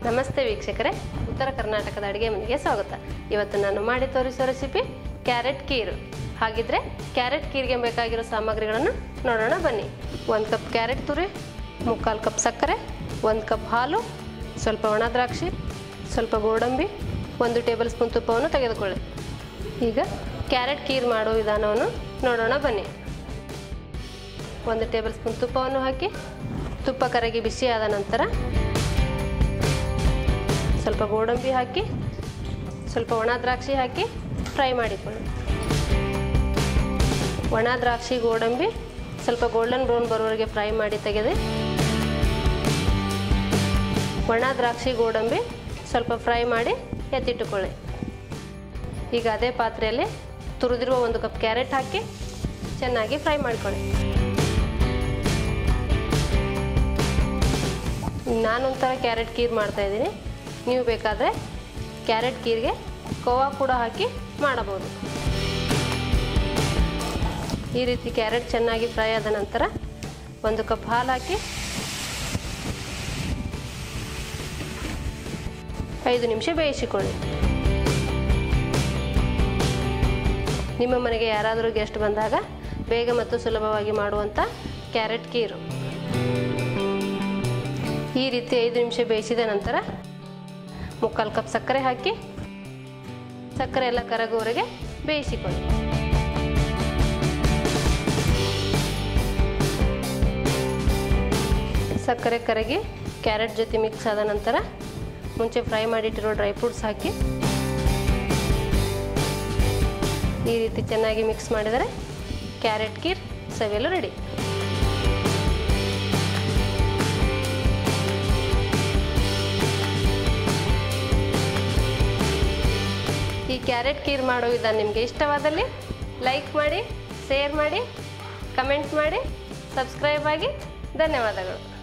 ನಮಸ್ತೆ ವೀಕ್ಷಕರೇ ಉತ್ತರ ಕರ್ನಾಟಕದ ಅಡುಗೆ ಮನೆಗೆ ಸ್ವಾಗತ ಇವತ್ತು ನಾನು ಮಾಡಿ ತೋರಿಸೋ ರೆಸಿಪಿ ಕ್ಯಾರೆಟ್ ಕೀರು ಹಾಗಿದ್ರೆ ಕ್ಯಾರೆಟ್ ಕೀರ್ಗೆ ಬೇಕಾಗಿರೋ ಸಾಮಗ್ರಿಗಳನ್ನು ನೋಡೋಣ ಬನ್ನಿ ಒಂದು ಕಪ್ ಕ್ಯಾರೆಟ್ ತುರಿ ಮುಕ್ಕಾಲು ಕಪ್ ಸಕ್ಕರೆ ಒಂದು ಕಪ್ ಹಾಲು ಸ್ವಲ್ಪ ಒಣ ದ್ರಾಕ್ಷಿ ಸ್ವಲ್ಪ ಗೋಡಂಬಿ ಒಂದು ಟೇಬಲ್ ಸ್ಪೂನ್ ತುಪ್ಪವನ್ನು ತೆಗೆದುಕೊಳ್ಳಿ ಈಗ ಕ್ಯಾರೆಟ್ ಕೀರ್ ಮಾಡೋ ವಿಧಾನವನ್ನು ನೋಡೋಣ ಬನ್ನಿ ಒಂದು ಟೇಬಲ್ ಸ್ಪೂನ್ ತುಪ್ಪವನ್ನು ಹಾಕಿ ತುಪ್ಪ ಕರಗಿ ಬಿಸಿ ಆದ ನಂತರ ಸ್ವಲ್ಪ ಗೋಡಂಬಿ ಹಾಕಿ ಸ್ವಲ್ಪ ಒಣ ದ್ರಾಕ್ಷಿ ಹಾಕಿ ಫ್ರೈ ಮಾಡಿಕೊಳ್ಳಿ ಒಣ ದ್ರಾಕ್ಷಿ ಗೋಡಂಬಿ ಸ್ವಲ್ಪ ಗೋಲ್ಡನ್ ಬ್ರೌನ್ ಬರೋವರೆಗೆ ಫ್ರೈ ಮಾಡಿ ತೆಗೆದು ಒಣ ದ್ರಾಕ್ಷಿ ಗೋಡಂಬಿ ಸ್ವಲ್ಪ ಫ್ರೈ ಮಾಡಿ ಎತ್ತಿಟ್ಟುಕೊಳ್ಳಿ ಈಗ ಅದೇ ಪಾತ್ರೆಯಲ್ಲಿ ತುರಿದಿರುವ ಒಂದು ಕಪ್ ಕ್ಯಾರೆಟ್ ಹಾಕಿ ಚೆನ್ನಾಗಿ ಫ್ರೈ ಮಾಡಿಕೊಳ್ಳಿ ನಾನೊಂಥರ ಕ್ಯಾರೆಟ್ ಕೀರ್ ಮಾಡ್ತಾಯಿದ್ದೀನಿ ನೀವು ಬೇಕಾದರೆ ಕ್ಯಾರೆಟ್ ಕೀರ್ಗೆ ಕೋವಾ ಕೂಡ ಹಾಕಿ ಮಾಡಬಹುದು ಈ ರೀತಿ ಕ್ಯಾರೆಟ್ ಚೆನ್ನಾಗಿ ಫ್ರೈ ಆದ ನಂತರ ಒಂದು ಕಪ್ ಹಾಲು ಹಾಕಿ ಐದು ನಿಮಿಷ ಬೇಯಿಸಿಕೊಳ್ಳಿ ನಿಮ್ಮ ಮನೆಗೆ ಯಾರಾದರೂ ಗೆಸ್ಟ್ ಬಂದಾಗ ಬೇಗ ಮತ್ತು ಸುಲಭವಾಗಿ ಮಾಡುವಂಥ ಕ್ಯಾರೆಟ್ ಕೀರು ಈ ರೀತಿ ಐದು ನಿಮಿಷ ಬೇಯಿಸಿದ ನಂತರ ಮುಕ್ಕಾಲು ಕಪ್ ಸಕ್ಕರೆ ಹಾಕಿ ಸಕ್ಕರೆ ಎಲ್ಲ ಕರಗುವವರೆಗೆ ಬೇಯಿಸಿಕೊಳ್ಳಿ ಸಕ್ಕರೆ ಕರಗಿ ಕ್ಯಾರೆಟ್ ಜೊತೆ ಮಿಕ್ಸ್ ಆದ ನಂತರ ಮುಂಚೆ ಫ್ರೈ ಮಾಡಿಟ್ಟಿರೋ ಡ್ರೈ ಫ್ರೂಟ್ಸ್ ಹಾಕಿ ಈ ರೀತಿ ಚೆನ್ನಾಗಿ ಮಿಕ್ಸ್ ಮಾಡಿದರೆ ಕ್ಯಾರೆಟ್ ಕೀರ್ ಸವಿಯಲು ರೆಡಿ ಈ ಕ್ಯಾರೆಟ್ ಕೀರ್ ಮಾಡೋ ವಿಧಾನ ನಿಮಗೆ ಇಷ್ಟವಾದಲ್ಲಿ ಲೈಕ್ ಮಾಡಿ ಶೇರ್ ಮಾಡಿ ಕಮೆಂಟ್ ಮಾಡಿ ಸಬ್ಸ್ಕ್ರೈಬ್ ಆಗಿ ಧನ್ಯವಾದಗಳು